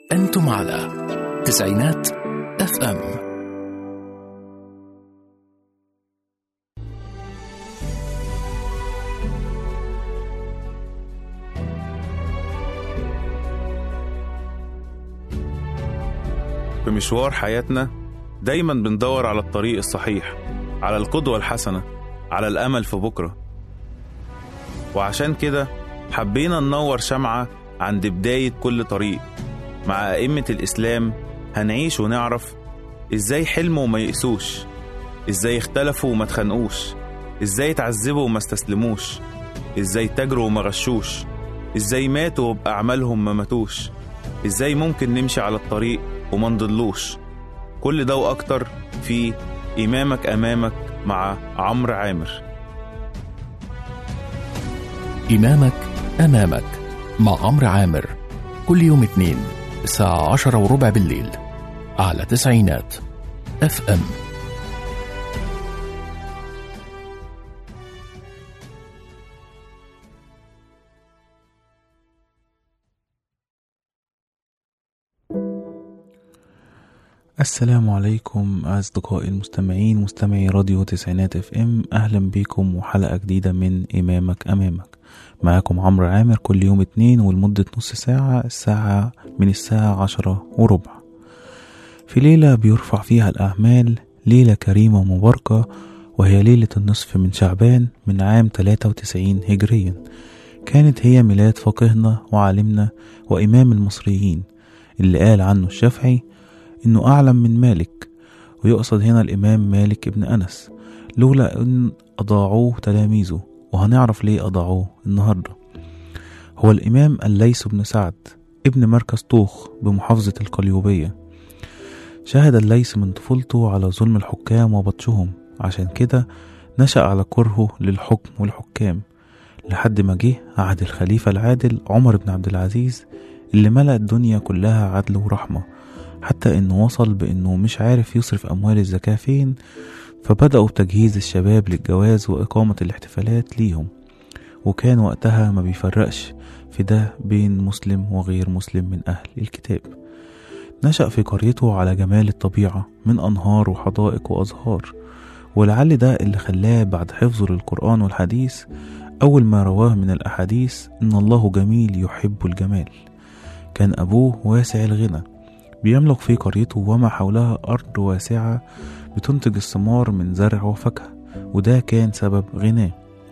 أنتم على تسعينات اف ام في مشوار حياتنا دايما بندور على الطريق الصحيح على القدوة الحسنة على الأمل في بكرة وعشان كده حبينا ننور شمعة عند بداية كل طريق مع أئمة الإسلام هنعيش ونعرف إزاي حلموا وما يقسوش إزاي اختلفوا وما تخانقوش إزاي اتعذبوا وما استسلموش إزاي تاجروا وما غشوش إزاي ماتوا وبأعمالهم ما ماتوش إزاي ممكن نمشي على الطريق وما نضلوش كل ده وأكتر في إمامك أمامك مع عمرو عامر إمامك أمامك مع عمرو عامر كل يوم اثنين الساعة عشرة وربع بالليل على تسعينات اف ام السلام عليكم أصدقائي المستمعين مستمعي راديو تسعينات اف ام أهلا بيكم وحلقة جديدة من إمامك أمامك معاكم عمرو عامر كل يوم اتنين ولمدة نص ساعة الساعة من الساعة عشرة وربع في ليلة بيرفع فيها الأعمال ليلة كريمة ومباركة وهي ليلة النصف من شعبان من عام 93 هجريا كانت هي ميلاد فقيهنا وعالمنا وإمام المصريين اللي قال عنه الشافعي إنه أعلم من مالك ويقصد هنا الإمام مالك ابن أنس لولا إن أضاعوه تلاميذه وهنعرف ليه أضاعوه النهاردة هو الإمام الليث بن سعد ابن مركز طوخ بمحافظة القليوبية شهد الليث من طفولته على ظلم الحكام وبطشهم عشان كده نشأ على كرهه للحكم والحكام لحد ما جه عهد الخليفة العادل عمر بن عبد العزيز اللي ملأ الدنيا كلها عدل ورحمة حتى انه وصل بانه مش عارف يصرف اموال الزكاة فين فبدأوا بتجهيز الشباب للجواز وإقامة الاحتفالات ليهم وكان وقتها ما بيفرقش في ده بين مسلم وغير مسلم من أهل الكتاب نشأ في قريته على جمال الطبيعة من أنهار وحدائق وأزهار ولعل ده اللي خلاه بعد حفظه للقرآن والحديث أول ما رواه من الأحاديث إن الله جميل يحب الجمال كان أبوه واسع الغنى بيملك في قريته وما حولها أرض واسعة بتنتج الثمار من زرع وفاكهة وده كان سبب غناه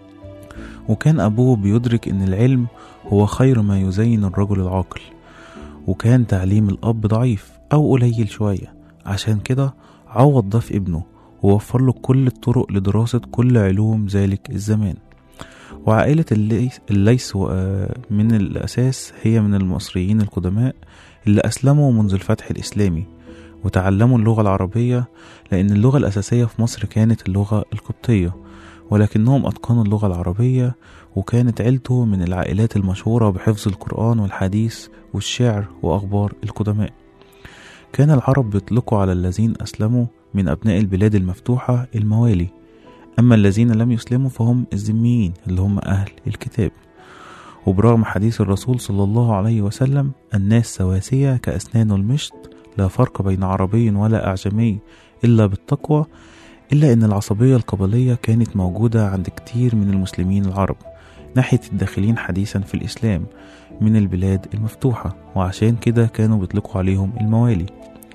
وكان أبوه بيدرك إن العلم هو خير ما يزين الرجل العاقل وكان تعليم الأب ضعيف أو قليل شوية عشان كده عوض ده في ابنه ووفر له كل الطرق لدراسة كل علوم ذلك الزمان وعائلة الليث, الليث من الأساس هي من المصريين القدماء اللي أسلموا منذ الفتح الإسلامي وتعلموا اللغة العربية لأن اللغة الأساسية في مصر كانت اللغة القبطية ولكنهم أتقنوا اللغة العربية وكانت عيلته من العائلات المشهورة بحفظ القرآن والحديث والشعر وأخبار القدماء كان العرب بيطلقوا على الذين أسلموا من أبناء البلاد المفتوحة الموالي أما الذين لم يسلموا فهم الذميين اللي هم أهل الكتاب وبرغم حديث الرسول صلى الله عليه وسلم الناس سواسية كأسنان المشط لا فرق بين عربي ولا أعجمي إلا بالتقوى إلا أن العصبية القبلية كانت موجودة عند كتير من المسلمين العرب ناحية الداخلين حديثا في الإسلام من البلاد المفتوحة وعشان كده كانوا بيطلقوا عليهم الموالي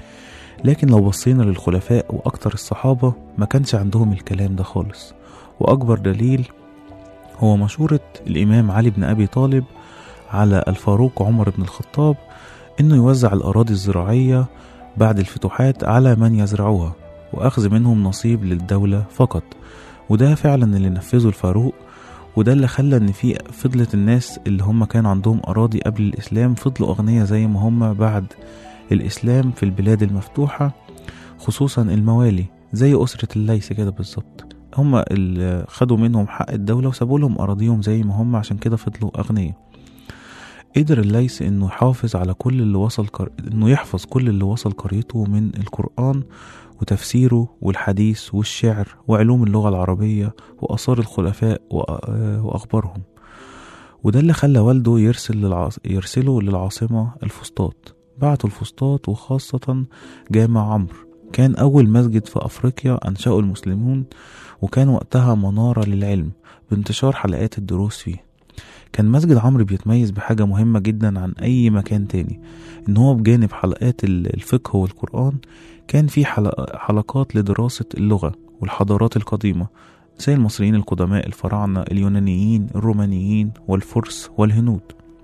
لكن لو بصينا للخلفاء وأكتر الصحابة ما كانش عندهم الكلام ده خالص وأكبر دليل هو مشورة الإمام علي بن أبي طالب على الفاروق عمر بن الخطاب إنه يوزع الأراضي الزراعية بعد الفتوحات على من يزرعوها وأخذ منهم نصيب للدولة فقط وده فعلا اللي نفذه الفاروق وده اللي خلى إن في فضلت الناس اللي هم كان عندهم أراضي قبل الإسلام فضلوا أغنياء زي ما هم بعد الإسلام في البلاد المفتوحة خصوصا الموالي زي أسرة الليث كده بالظبط هم اللي خدوا منهم حق الدولة وسابوا لهم أراضيهم زي ما هم عشان كده فضلوا أغنياء قدر الليث إنه يحافظ على كل اللي وصل كر... إنه يحفظ كل اللي وصل قريته من القرآن وتفسيره والحديث والشعر وعلوم اللغة العربية وآثار الخلفاء و... وأخبارهم وده اللي خلى والده يرسل للعاص... يرسله للعاصمة الفسطاط بعتوا الفسطاط وخاصة جامع عمرو كان أول مسجد في أفريقيا أنشأه المسلمون وكان وقتها منارة للعلم بانتشار حلقات الدروس فيه كان مسجد عمرو بيتميز بحاجة مهمة جدا عن أي مكان تاني إن هو بجانب حلقات الفقه والقرآن كان في حلق- حلقات لدراسة اللغة والحضارات القديمة زي المصريين القدماء الفراعنة اليونانيين الرومانيين والفرس والهنود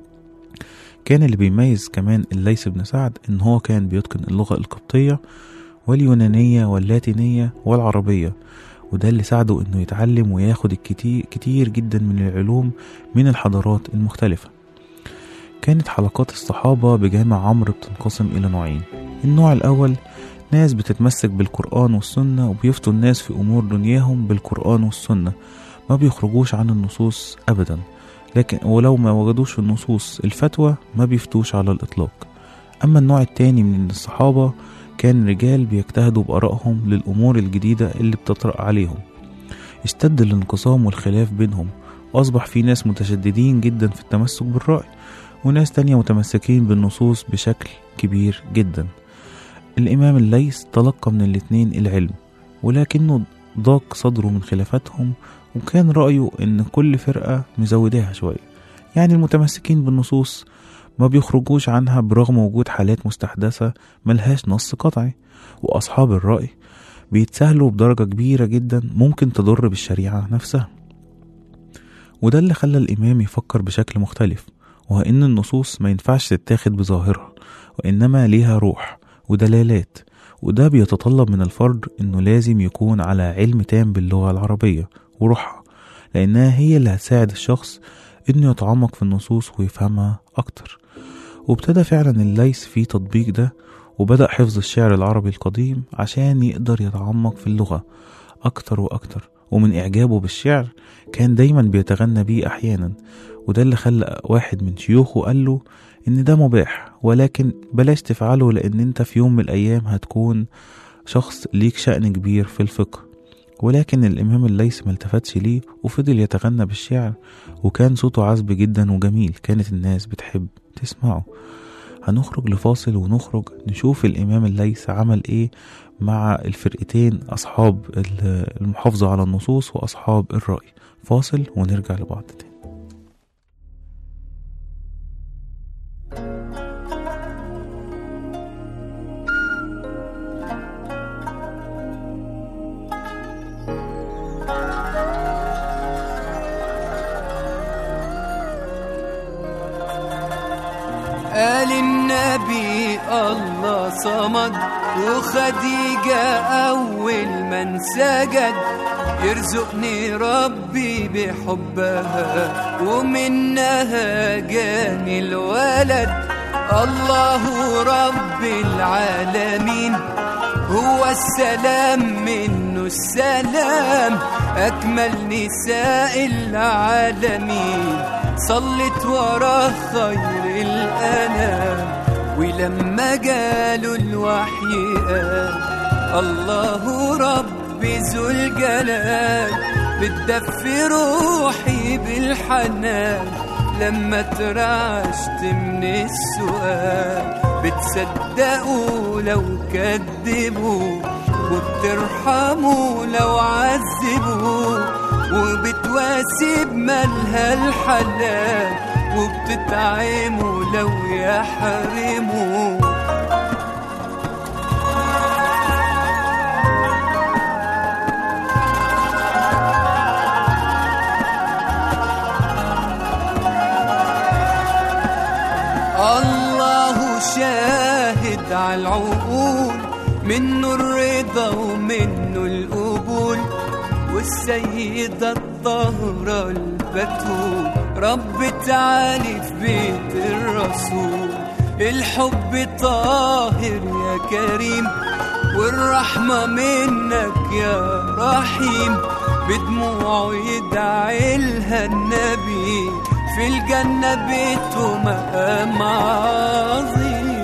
كان اللي بيميز كمان الليث بن سعد إن هو كان بيتقن اللغة القبطية واليونانية واللاتينية والعربية وده اللي ساعده إنه يتعلم وياخد الكتير كتير جدا من العلوم من الحضارات المختلفة كانت حلقات الصحابة بجامع عمرو بتنقسم إلى نوعين النوع الأول ناس بتتمسك بالقرآن والسنة وبيفتوا الناس في أمور دنياهم بالقرآن والسنة ما بيخرجوش عن النصوص أبدا لكن ولو ما وجدوش النصوص الفتوى ما بيفتوش على الإطلاق أما النوع التاني من الصحابة كان رجال بيجتهدوا بآرائهم للأمور الجديدة اللي بتطرأ عليهم اشتد الانقسام والخلاف بينهم وأصبح في ناس متشددين جدا في التمسك بالرأي وناس تانية متمسكين بالنصوص بشكل كبير جدا الإمام الليث تلقى من الاتنين العلم ولكنه ضاق صدره من خلافاتهم وكان رأيه إن كل فرقة مزوداها شوية يعني المتمسكين بالنصوص ما بيخرجوش عنها برغم وجود حالات مستحدثة ملهاش نص قطعي وأصحاب الرأي بيتساهلوا بدرجة كبيرة جدا ممكن تضر بالشريعة نفسها وده اللي خلى الإمام يفكر بشكل مختلف وهو إن النصوص ما ينفعش تتاخد بظاهرها وإنما ليها روح ودلالات وده بيتطلب من الفرد إنه لازم يكون على علم تام باللغة العربية وروحها لأنها هي اللي هتساعد الشخص إنه يتعمق في النصوص ويفهمها أكتر وابتدى فعلا الليث في تطبيق ده وبدأ حفظ الشعر العربي القديم عشان يقدر يتعمق في اللغة أكتر وأكتر ومن إعجابه بالشعر كان دايما بيتغنى بيه أحيانا وده اللي خلى واحد من شيوخه قال له إن ده مباح ولكن بلاش تفعله لأن أنت في يوم من الأيام هتكون شخص ليك شأن كبير في الفقه ولكن الإمام الليث ملتفتش ليه وفضل يتغنى بالشعر وكان صوته عذب جدا وجميل كانت الناس بتحب تسمعه هنخرج لفاصل ونخرج نشوف الإمام الليث عمل إيه مع الفرقتين أصحاب المحافظة على النصوص وأصحاب الرأي فاصل ونرجع لبعض تاني قال النبي الله صمد وخديجة أول من سجد يرزقني ربي بحبها ومنها جاني الولد الله رب العالمين هو السلام منه السلام أكمل نساء العالمين صلت ورا خير الأنام ولما جاله الوحي قال الله رب ذو الجلال بتدفي روحي بالحنان لما ترعشت من السؤال بتصدقوا لو كذبوا وبترحموا لو عذبوا وبتواسي بمالها الحلال وبتتعموا لو يحرموا الله شاهد على العقول منه الرضا ومنه القبول والسيدة الطاهرة البتول رب تعالي في بيت الرسول الحب طاهر يا كريم والرحمة منك يا رحيم بدموعه يدعي لها النبي في الجنة بيته مقام عظيم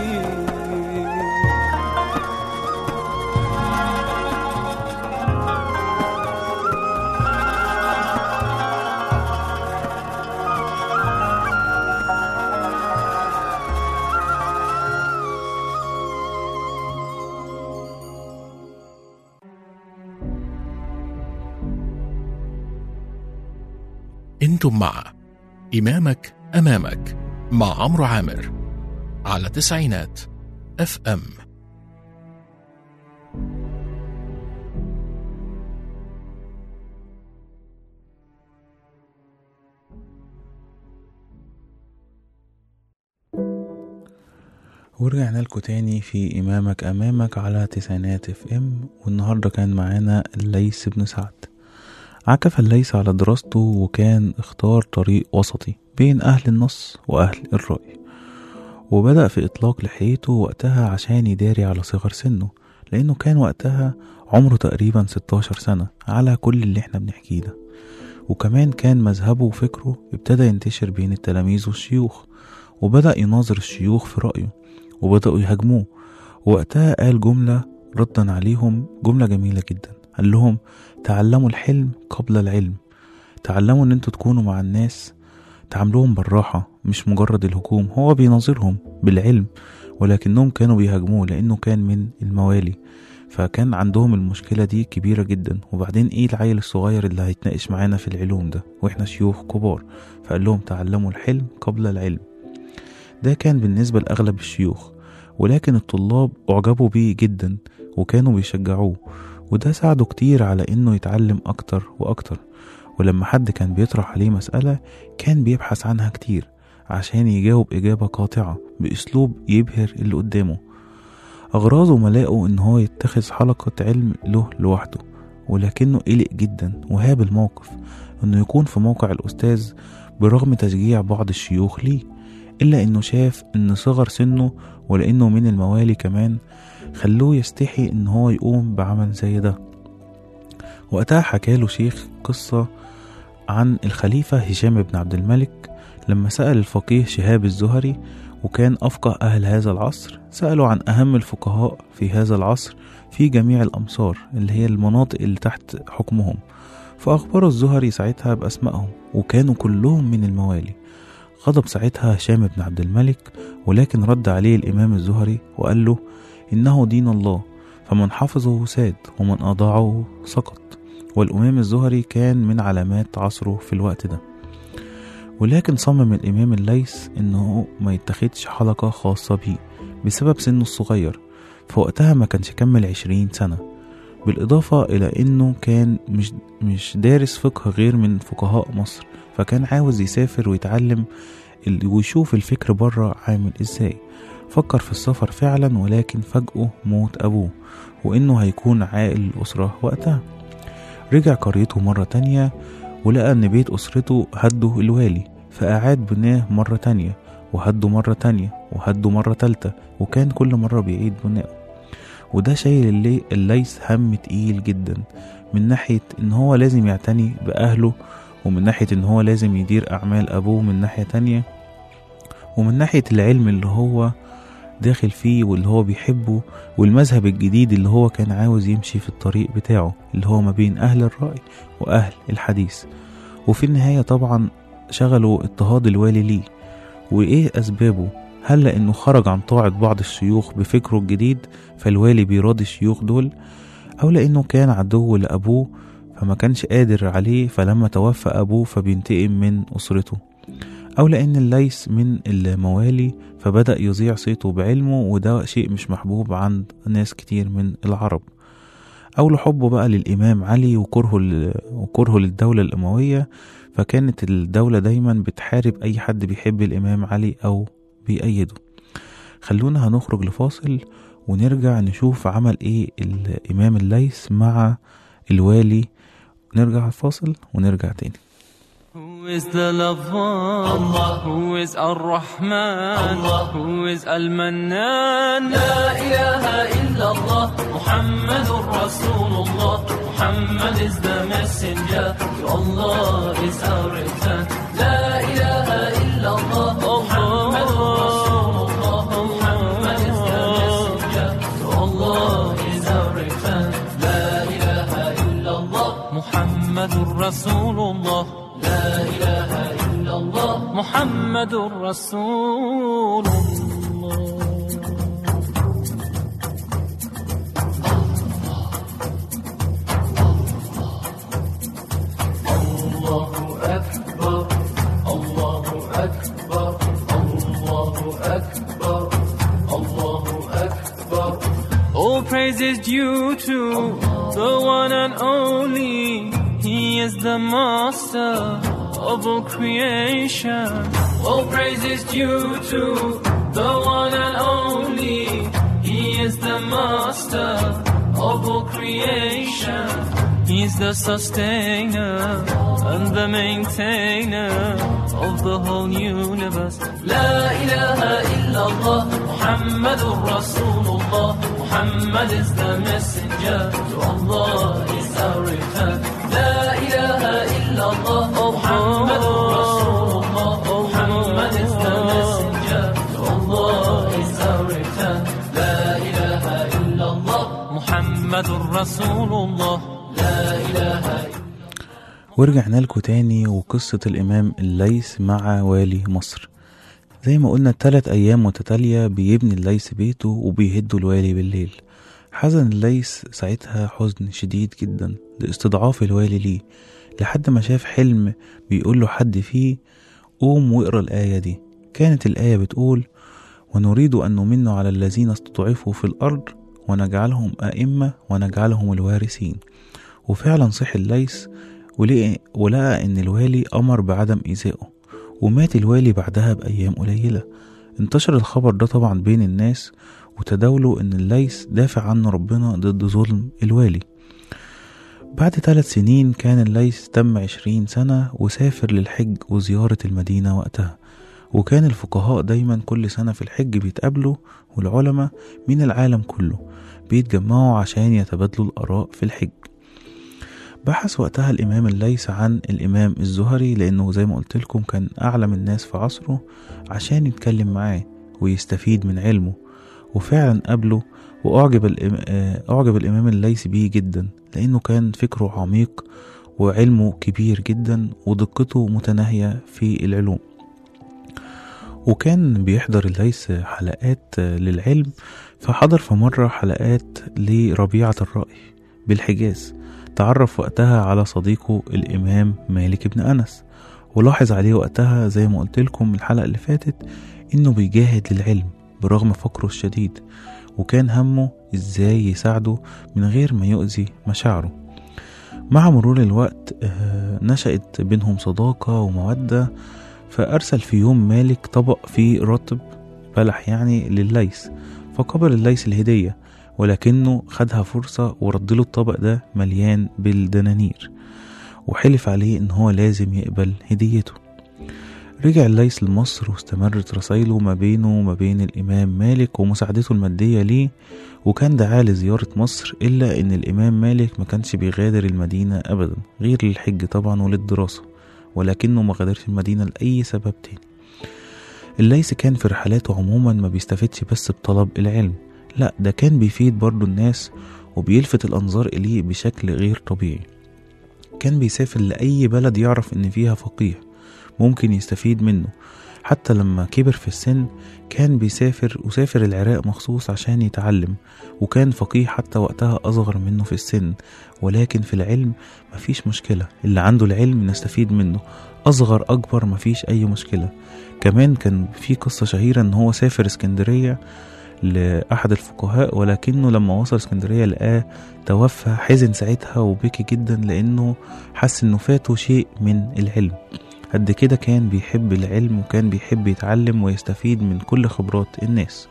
انتم مع إمامك أمامك مع عمرو عامر على تسعينات اف ام ورجعنا لكم تاني في إمامك أمامك على تسعينات اف ام والنهاردة كان معانا الليث بن سعد عكف الليث على دراسته وكان اختار طريق وسطي بين أهل النص وأهل الرأي وبدأ في إطلاق لحيته وقتها عشان يداري على صغر سنه لأنه كان وقتها عمره تقريبا 16 سنة على كل اللي احنا بنحكيه ده وكمان كان مذهبه وفكره ابتدى ينتشر بين التلاميذ والشيوخ وبدأ يناظر الشيوخ في رأيه وبدأوا يهاجموه وقتها قال جملة ردا عليهم جملة جميلة جدا قال لهم تعلموا الحلم قبل العلم تعلموا ان انتوا تكونوا مع الناس تعاملوهم بالراحة مش مجرد الهجوم هو بيناظرهم بالعلم ولكنهم كانوا بيهاجموه لأنه كان من الموالي فكان عندهم المشكلة دي كبيرة جدا وبعدين ايه العيل الصغير اللي هيتناقش معانا في العلوم ده واحنا شيوخ كبار فقال لهم تعلموا الحلم قبل العلم ده كان بالنسبة لأغلب الشيوخ ولكن الطلاب أعجبوا بيه جدا وكانوا بيشجعوه وده ساعده كتير على إنه يتعلم أكتر وأكتر ولما حد كان بيطرح عليه مسألة كان بيبحث عنها كتير عشان يجاوب إجابة قاطعة بأسلوب يبهر اللي قدامه أغراضه ملاقوا إن هو يتخذ حلقة علم له لوحده ولكنه قلق جدا وهاب الموقف إنه يكون في موقع الأستاذ برغم تشجيع بعض الشيوخ ليه إلا إنه شاف إن صغر سنه ولأنه من الموالي كمان خلوه يستحي إن هو يقوم بعمل زي ده وقتها حكاله شيخ قصة عن الخليفة هشام بن عبد الملك لما سأل الفقيه شهاب الزهري وكان أفقه أهل هذا العصر سألوا عن أهم الفقهاء في هذا العصر في جميع الأمصار اللي هي المناطق اللي تحت حكمهم فأخبروا الزهري ساعتها بأسمائهم وكانوا كلهم من الموالي غضب ساعتها هشام بن عبد الملك ولكن رد عليه الإمام الزهري وقال له إنه دين الله فمن حفظه ساد ومن أضاعه سقط والإمام الزهري كان من علامات عصره في الوقت ده ولكن صمم الإمام الليث إنه ما يتخدش حلقة خاصة بيه بسبب سنه الصغير فوقتها ما كانش كمل عشرين سنة بالإضافة إلى إنه كان مش, مش دارس فقه غير من فقهاء مصر فكان عاوز يسافر ويتعلم ال- ويشوف الفكر بره عامل إزاي فكر في السفر فعلا ولكن فجأه موت أبوه وإنه هيكون عائل الأسرة وقتها رجع قريته مرة تانية ولقى إن بيت أسرته هده الوالي فأعاد بناه مرة تانية وهده مرة تانية وهده مرة تالتة وكان كل مرة بيعيد بناءه وده شايل اللي الليث هم تقيل جدا من ناحية إن هو لازم يعتني بأهله ومن ناحية إن هو لازم يدير أعمال أبوه من ناحية تانية ومن ناحية العلم اللي هو داخل فيه واللي هو بيحبه والمذهب الجديد اللي هو كان عاوز يمشي في الطريق بتاعه اللي هو ما بين أهل الرأي وأهل الحديث وفي النهاية طبعا شغلوا اضطهاد الوالي ليه وإيه أسبابه هل لأنه خرج عن طاعة بعض الشيوخ بفكره الجديد فالوالي بيراضي الشيوخ دول أو لأنه كان عدو لأبوه فما كانش قادر عليه فلما توفى أبوه فبينتقم من أسرته أو لأن الليث من الموالي فبدأ يذيع صيته بعلمه وده شيء مش محبوب عند ناس كتير من العرب أو لحبه بقى للإمام علي وكرهه ل- وكرهه للدولة الأموية فكانت الدولة دايما بتحارب أي حد بيحب الإمام علي أو بيأيده خلونا هنخرج لفاصل ونرجع نشوف عمل إيه الإمام الليث مع الوالي نرجع الفاصل ونرجع تاني Who is the lover? Allah. Who is Ar-Rahman? Allah. Who is Al-Mannan? La ilaha illallah. Muhammadur Rasulullah. Muhammad is the messenger. To Allah is our return. La ilaha illallah. Muhammadur Rasulullah. Muhammad is the messenger. To Allah is our return. La ilaha illallah. Muhammadur Rasulullah. لا إله إلا الله محمد رسول الله الله أكبر All praise is due to the one and only. He is the master of all creation. All praise is due to the one and only. He is the master of all creation. He's the sustainer and the maintainer of the whole universe. La ilaha illallah, Muhammad Rasulullah. Muhammad is the messenger to Allah is our return. La ilaha illallah, Muhammad Rasulullah. Muhammad is the messenger to Allah is our return. La ilaha illallah, Muhammad Rasulullah. لا إله إلا ورجعنا لكم تاني وقصة الإمام الليث مع والي مصر زي ما قلنا تلات أيام متتالية بيبني الليث بيته وبيهدوا الوالي بالليل حزن الليث ساعتها حزن شديد جدا لاستضعاف الوالي ليه لحد ما شاف حلم بيقول له حد فيه قوم واقرا الآية دي كانت الآية بتقول ونريد أن نمن على الذين استضعفوا في الأرض ونجعلهم أئمة ونجعلهم الوارثين وفعلا صح الليث ولقى, ولقى إن الوالي أمر بعدم إيذائه ومات الوالي بعدها بأيام قليلة انتشر الخبر ده طبعا بين الناس وتداولوا إن الليث دافع عنه ربنا ضد ظلم الوالي بعد ثلاث سنين كان الليث تم عشرين سنة وسافر للحج وزيارة المدينة وقتها وكان الفقهاء دايما كل سنة في الحج بيتقابلوا والعلماء من العالم كله بيتجمعوا عشان يتبادلوا الآراء في الحج بحث وقتها الإمام الليث عن الإمام الزهري لأنه زي ما قلت لكم كان أعلم الناس في عصره عشان يتكلم معاه ويستفيد من علمه وفعلا قابله وأعجب الإم... آه، أعجب الإمام الليث بيه جدا لأنه كان فكره عميق وعلمه كبير جدا ودقته متناهية في العلوم وكان بيحضر الليث حلقات آه، للعلم فحضر في مرة حلقات لربيعة الرأي بالحجاز تعرف وقتها على صديقه الإمام مالك بن أنس ولاحظ عليه وقتها زي ما قلت لكم الحلقة اللي فاتت إنه بيجاهد للعلم برغم فقره الشديد وكان همه إزاي يساعده من غير ما يؤذي مشاعره مع مرور الوقت آه، نشأت بينهم صداقة ومودة فأرسل في يوم مالك طبق فيه رطب بلح يعني لليث فقبل الليث الهدية ولكنه خدها فرصة وردله الطبق ده مليان بالدنانير وحلف عليه إن هو لازم يقبل هديته رجع الليث لمصر واستمرت رسايله ما بينه وما بين الإمام مالك ومساعدته المادية ليه وكان دعاه لزيارة مصر إلا إن الإمام مالك ما كانش بيغادر المدينة أبدا غير للحج طبعا وللدراسة ولكنه ما غادرش المدينة لأي سبب تاني الليث كان في رحلاته عموما ما بيستفدش بس بطلب العلم لا ده كان بيفيد برضه الناس وبيلفت الأنظار إليه بشكل غير طبيعي كان بيسافر لأي بلد يعرف إن فيها فقيه ممكن يستفيد منه حتى لما كبر في السن كان بيسافر وسافر العراق مخصوص عشان يتعلم وكان فقيه حتى وقتها أصغر منه في السن ولكن في العلم مفيش مشكلة اللي عنده العلم نستفيد منه أصغر أكبر مفيش أي مشكلة كمان كان في قصة شهيرة إن هو سافر اسكندرية لأحد الفقهاء ولكنه لما وصل اسكندرية لقاه توفى حزن ساعتها وبكي جدا لأنه حس إنه فاته شيء من العلم قد كده كان بيحب العلم وكان بيحب يتعلم ويستفيد من كل خبرات الناس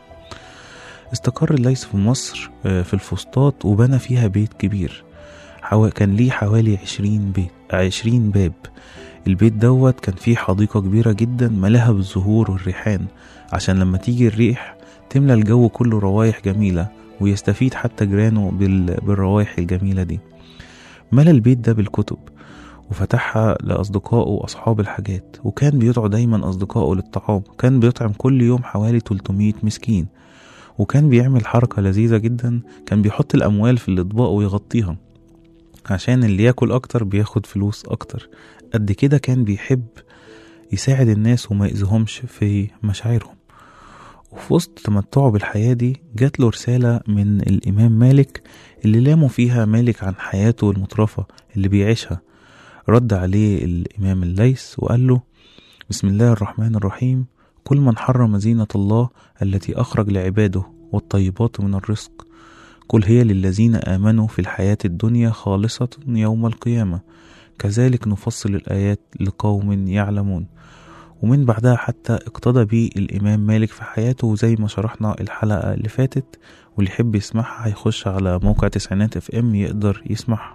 استقر الليث في مصر آه، في الفسطاط وبنى فيها بيت كبير حوا- كان ليه حوالي عشرين بيت عشرين باب البيت دوت كان فيه حديقة كبيرة جدا ملاها بالزهور والريحان عشان لما تيجي الريح تملى الجو كله روايح جميلة ويستفيد حتى جيرانه بال... بالروايح الجميلة دي ملى البيت ده بالكتب وفتحها لأصدقائه وأصحاب الحاجات وكان بيدعو دايما أصدقائه للطعام كان بيطعم كل يوم حوالي 300 مسكين وكان بيعمل حركة لذيذة جدا كان بيحط الأموال في الأطباق ويغطيها عشان اللي ياكل أكتر بياخد فلوس أكتر قد كده كان بيحب يساعد الناس وما يأذيهمش في مشاعرهم وفي وسط تمتعه بالحياة دي جات له رسالة من الإمام مالك اللي لاموا فيها مالك عن حياته المترفة اللي بيعيشها رد عليه الإمام الليث وقال له بسم الله الرحمن الرحيم كل من حرم زينة الله التي أخرج لعباده والطيبات من الرزق قل هي للذين آمنوا في الحياة الدنيا خالصة يوم القيامة كذلك نفصل الآيات لقوم يعلمون ومن بعدها حتى اقتضى بيه الإمام مالك في حياته زي ما شرحنا الحلقة اللي فاتت واللي يحب يسمعها هيخش على موقع تسعينات اف ام يقدر يسمعها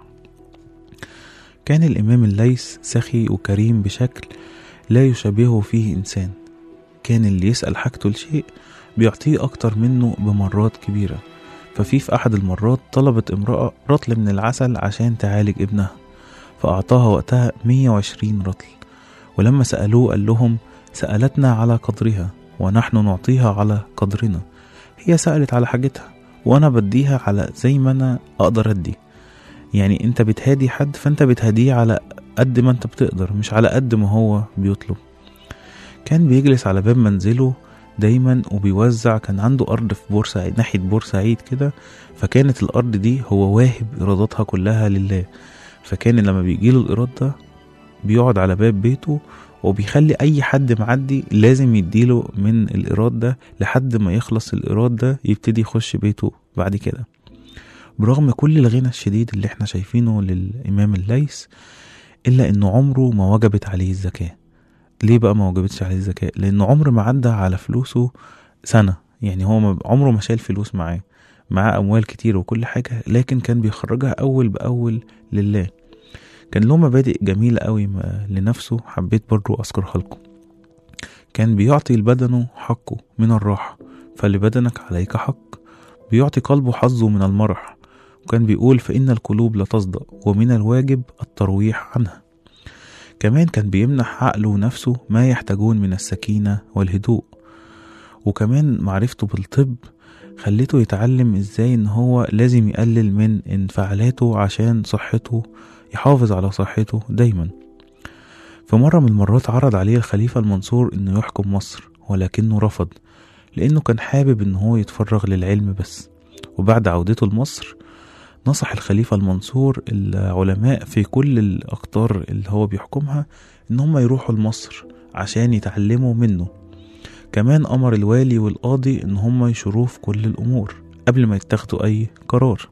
كان الإمام الليث سخي وكريم بشكل لا يشابهه فيه إنسان كان اللي يسأل حاجته لشيء بيعطيه أكتر منه بمرات كبيرة ففي في أحد المرات طلبت امرأة رطل من العسل عشان تعالج ابنها فأعطاها وقتها 120 رطل ولما سألوه قال لهم سألتنا على قدرها ونحن نعطيها على قدرنا هي سألت على حاجتها وأنا بديها على زي ما أنا أقدر أدي يعني أنت بتهادي حد فأنت بتهديه على قد ما أنت بتقدر مش على قد ما هو بيطلب كان بيجلس على باب منزله دايما وبيوزع كان عنده أرض في بورسعيد ناحية بورسعيد كده فكانت الأرض دي هو واهب إيراداتها كلها لله فكان لما بيجيله الإيراد ده بيقعد على باب بيته وبيخلي أي حد معدي لازم يديله من الإيراد ده لحد ما يخلص الإيراد ده يبتدي يخش بيته بعد كده برغم كل الغنى الشديد اللي احنا شايفينه للإمام الليث إلا إنه عمره ما وجبت عليه الزكاة ليه بقى ما وجبتش عليه الزكاة لأنه عمر ما عدى على فلوسه سنة يعني هو ما- عمره ما شايل فلوس معاه معاه أموال كتير وكل حاجة لكن كان بيخرجها أول بأول لله كان له مبادئ جميلة قوي ما- لنفسه حبيت برضو أذكرها لكم كان بيعطي لبدنه حقه من الراحة فلبدنك عليك حق بيعطي قلبه حظه من المرح وكان بيقول فإن القلوب لا تصدأ ومن الواجب الترويح عنها كمان كان بيمنح عقله ونفسه ما يحتاجون من السكينة والهدوء وكمان معرفته بالطب خليته يتعلم ازاي ان هو لازم يقلل من انفعالاته عشان صحته يحافظ على صحته دايما في مرة من المرات عرض عليه الخليفة المنصور انه يحكم مصر ولكنه رفض لانه كان حابب ان هو يتفرغ للعلم بس وبعد عودته لمصر نصح الخليفة المنصور العلماء في كل الأقطار اللي هو بيحكمها إن هم يروحوا لمصر عشان يتعلموا منه كمان أمر الوالي والقاضي إن هم يشوروه في كل الأمور قبل ما يتخذوا أي قرار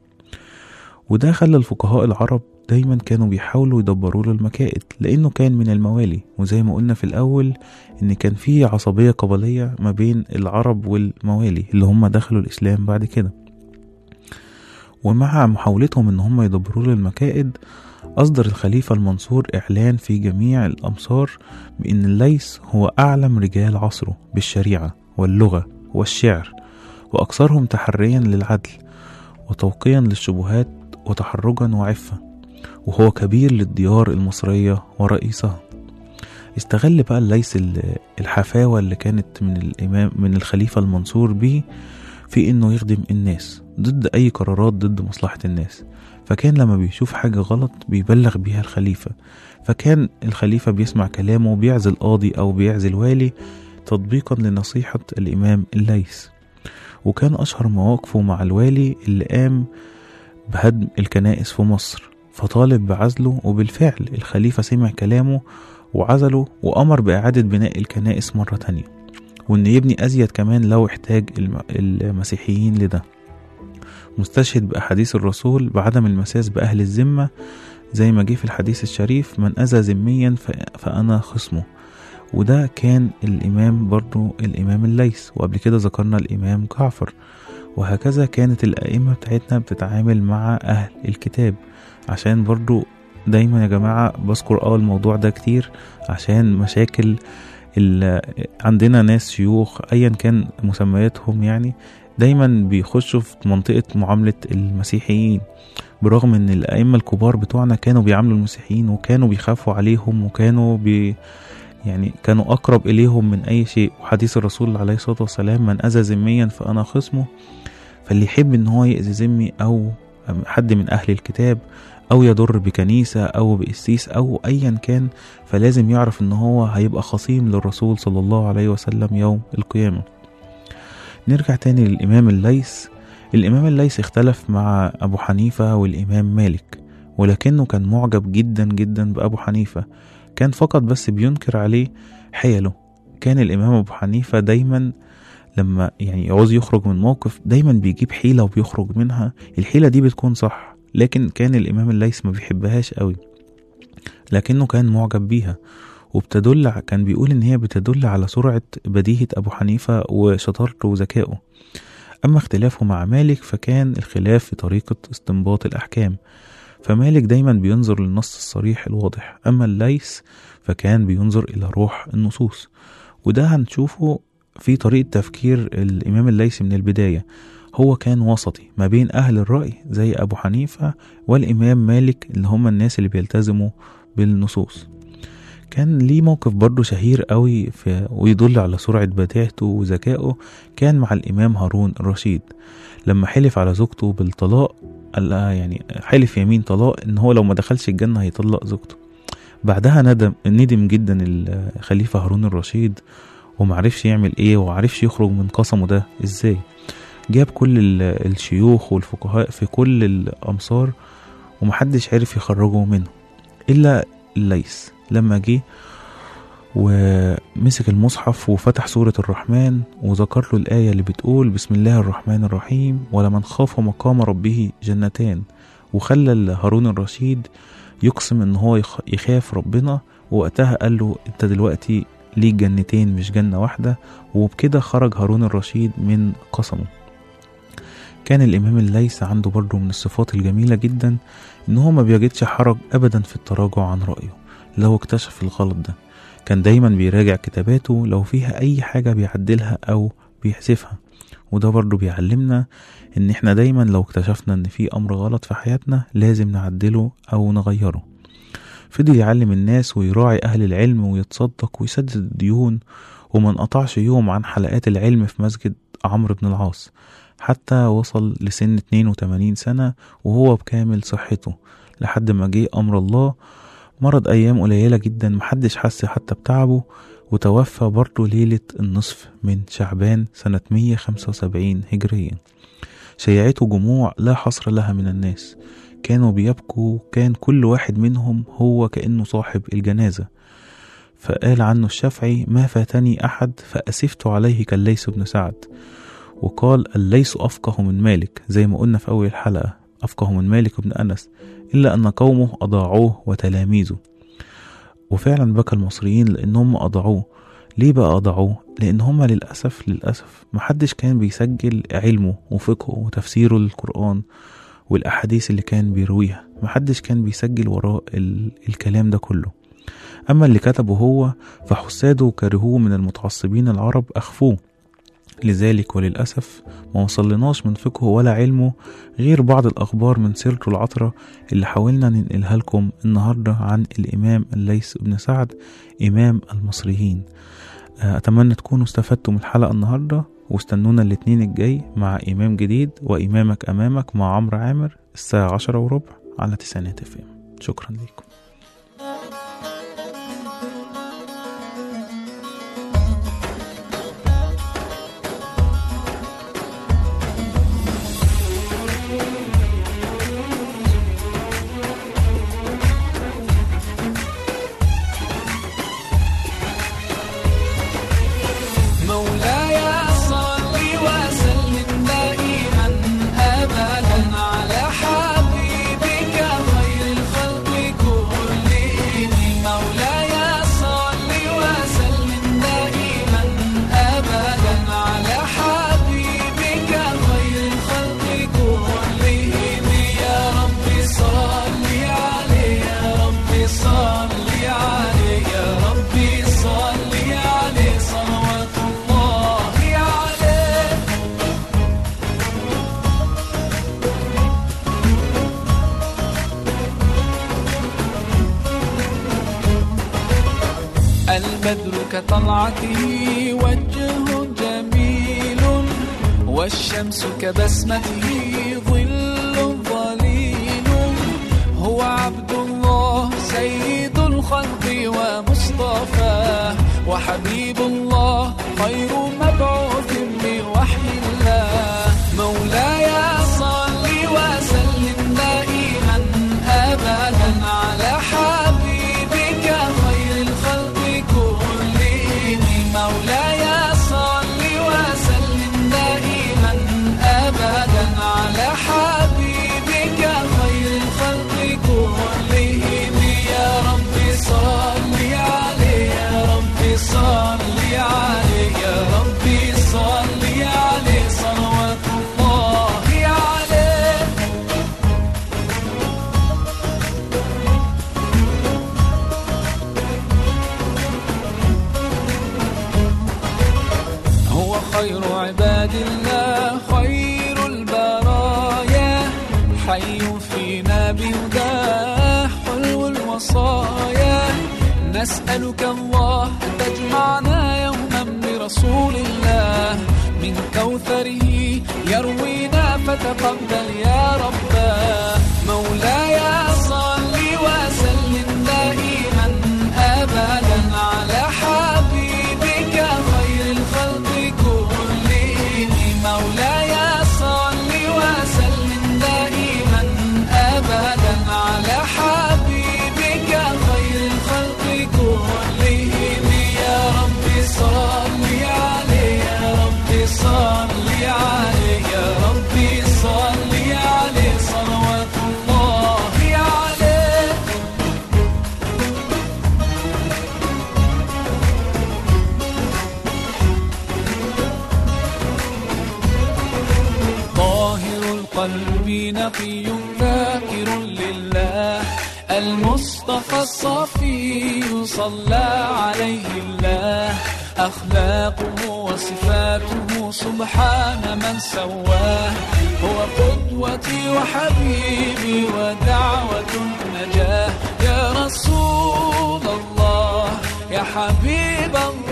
وده خلى الفقهاء العرب دايما كانوا بيحاولوا يدبروا له المكائد لأنه كان من الموالي وزي ما قلنا في الأول إن كان في عصبية قبلية ما بين العرب والموالي اللي هم دخلوا الإسلام بعد كده ومع محاولتهم ان هم يدبروا له المكائد أصدر الخليفة المنصور إعلان في جميع الأمصار بأن الليث هو أعلم رجال عصره بالشريعة واللغة والشعر وأكثرهم تحريا للعدل وتوقيا للشبهات وتحرجا وعفة وهو كبير للديار المصرية ورئيسها استغل بقى الليث ال- الحفاوة اللي كانت من الإمام من الخليفة المنصور بيه في إنه يخدم الناس ضد أي قرارات ضد مصلحة الناس فكان لما بيشوف حاجة غلط بيبلغ بيها الخليفة فكان الخليفة بيسمع كلامه وبيعزل قاضي أو بيعزل والي تطبيقا لنصيحة الإمام الليث وكان أشهر مواقفه مع الوالي اللي قام بهدم الكنائس في مصر فطالب بعزله وبالفعل الخليفة سمع كلامه وعزله وأمر بإعادة بناء الكنائس مرة تانية وإن يبني أزيد كمان لو احتاج الم- المسيحيين لده مستشهد بأحاديث الرسول بعدم المساس بأهل الذمة زي ما جه في الحديث الشريف من أذى ذميا ف- فأنا خصمه وده كان الإمام برضو الإمام الليث وقبل كده ذكرنا الإمام جعفر وهكذا كانت الأئمة بتاعتنا بتتعامل مع أهل الكتاب عشان برضو دايما يا جماعة بذكر اه الموضوع ده كتير عشان مشاكل ال- عندنا ناس شيوخ ايا كان مسمياتهم يعني دايما بيخشوا في منطقة معاملة المسيحيين برغم ان الائمة الكبار بتوعنا كانوا بيعاملوا المسيحيين وكانوا بيخافوا عليهم وكانوا بي يعني كانوا اقرب اليهم من اي شيء وحديث الرسول عليه الصلاة والسلام من اذى ذميا فانا خصمه فاللي يحب ان هو يأذي ذمي او حد من اهل الكتاب او يضر بكنيسة او بقسيس او ايا كان فلازم يعرف ان هو هيبقى خصيم للرسول صلى الله عليه وسلم يوم القيامة نرجع تاني للإمام الليث الإمام الليث اختلف مع أبو حنيفة والإمام مالك ولكنه كان معجب جدا جدا بأبو حنيفة كان فقط بس بينكر عليه حيله كان الإمام أبو حنيفة دايما لما يعني يعوز يخرج من موقف دايما بيجيب حيلة وبيخرج منها الحيلة دي بتكون صح لكن كان الإمام الليث ما بيحبهاش قوي لكنه كان معجب بيها وبتدل كان بيقول إن هي بتدل على سرعة بديهة أبو حنيفة وشطارته وذكائه أما اختلافه مع مالك فكان الخلاف في طريقة استنباط الأحكام فمالك دايما بينظر للنص الصريح الواضح أما الليث فكان بينظر إلى روح النصوص وده هنشوفه في طريقة تفكير الإمام الليثي من البداية هو كان وسطي ما بين أهل الرأي زي أبو حنيفة والإمام مالك اللي هم الناس اللي بيلتزموا بالنصوص كان ليه موقف برضه شهير قوي في ويدل على سرعة بديهته وذكائه كان مع الإمام هارون الرشيد لما حلف على زوجته بالطلاق قال لها يعني حلف يمين طلاق إن هو لو ما دخلش الجنة هيطلق زوجته بعدها ندم ندم جدا الخليفة هارون الرشيد ومعرفش يعمل ايه ومعرفش يخرج من قسمه ده ازاي جاب كل ال- الشيوخ والفقهاء في كل الأمصار ومحدش عرف يخرجه منه إلا الليث لما جه ومسك المصحف وفتح سورة الرحمن وذكر له الآية اللي بتقول بسم الله الرحمن الرحيم ولمن خاف مقام ربه جنتان وخلى هارون الرشيد يقسم ان هو يخ- يخاف ربنا ووقتها قال له انت دلوقتي ليك جنتين مش جنة واحدة وبكده خرج هارون الرشيد من قسمه كان الإمام الليث عنده برضه من الصفات الجميلة جدا إن هو ما بيجدش حرج أبدا في التراجع عن رأيه لو اكتشف الغلط ده كان دايما بيراجع كتاباته لو فيها أي حاجة بيعدلها أو بيحذفها وده برضه بيعلمنا إن إحنا دايما لو اكتشفنا إن في أمر غلط في حياتنا لازم نعدله أو نغيره فضل يعلم الناس ويراعي أهل العلم ويتصدق ويسدد الديون وما انقطعش يوم عن حلقات العلم في مسجد عمرو بن العاص حتى وصل لسن 82 سنة وهو بكامل صحته لحد ما جه أمر الله مرض أيام قليلة جدا محدش حس حتى بتعبه وتوفى برضه ليلة النصف من شعبان سنة 175 هجريا شيعته جموع لا حصر لها من الناس كانوا بيبكوا كان كل واحد منهم هو كأنه صاحب الجنازة فقال عنه الشافعي ما فاتني أحد فأسفت عليه كالليث بن سعد وقال الليث أفقه من مالك زي ما قلنا في أول الحلقة أفقه من مالك بن أنس إلا أن قومه أضاعوه وتلاميذه وفعلا بكى المصريين لأنهم أضاعوه ليه بقى أضاعوه؟ لأن هم للأسف للأسف محدش كان بيسجل علمه وفقهه وتفسيره للقرآن والأحاديث اللي كان بيرويها محدش كان بيسجل وراء ال... الكلام ده كله أما اللي كتبه هو فحساده كرهوه من المتعصبين العرب أخفوه لذلك وللأسف ما وصلناش من فقهه ولا علمه غير بعض الأخبار من سيرته العطرة اللي حاولنا ننقلها لكم النهاردة عن الإمام الليث بن سعد إمام المصريين أتمنى تكونوا استفدتوا من الحلقة النهاردة واستنونا الاثنين الجاي مع إمام جديد وإمامك أمامك مع عمرو عامر الساعة عشرة وربع على تسعينات اف ام شكرا لكم مولاي صل وسلم دائما ابدا على حبيبك خير الخلق كلهم مولاي صل وسلم دائما ابدا على حبيبك خير الخلق كلهم يا رب صل عليه يا رب صل عليه يا رب صل عليه صلوات الله عليه البدر كطلعته وجه جميل والشمس كبسمته ظل ظليل هو عبد الله سيد الخلق ومصطفاه وحبيب الله خير مبعوث بوحي الله مولاي صل وسلم دائما ابدا على حبيبك خير الخلق كلهم مولاي صل وسلم حي فينا بهداه حلو الوصايا نسألك الله أن تجمعنا يوما برسول الله من كوثره يروينا فتقبل يا رباه مولاي صل وسلم دائما ابدا على حبيبك خير الخلق كلهم مولاي صل وسلم دائما ابدا على حبيبك خير الخلق كلهم يا رب صل عليه يا رب صل عليه يا رب صل عليه صلوات الله عليه طاهر القلب نقي ذاكر لله المصطفى الصفي صلى عليه الله أخلاقه وصفاته سبحان من سواه هو قدوتي وحبيبي ودعوة النجاة يا رسول الله يا حبيب الله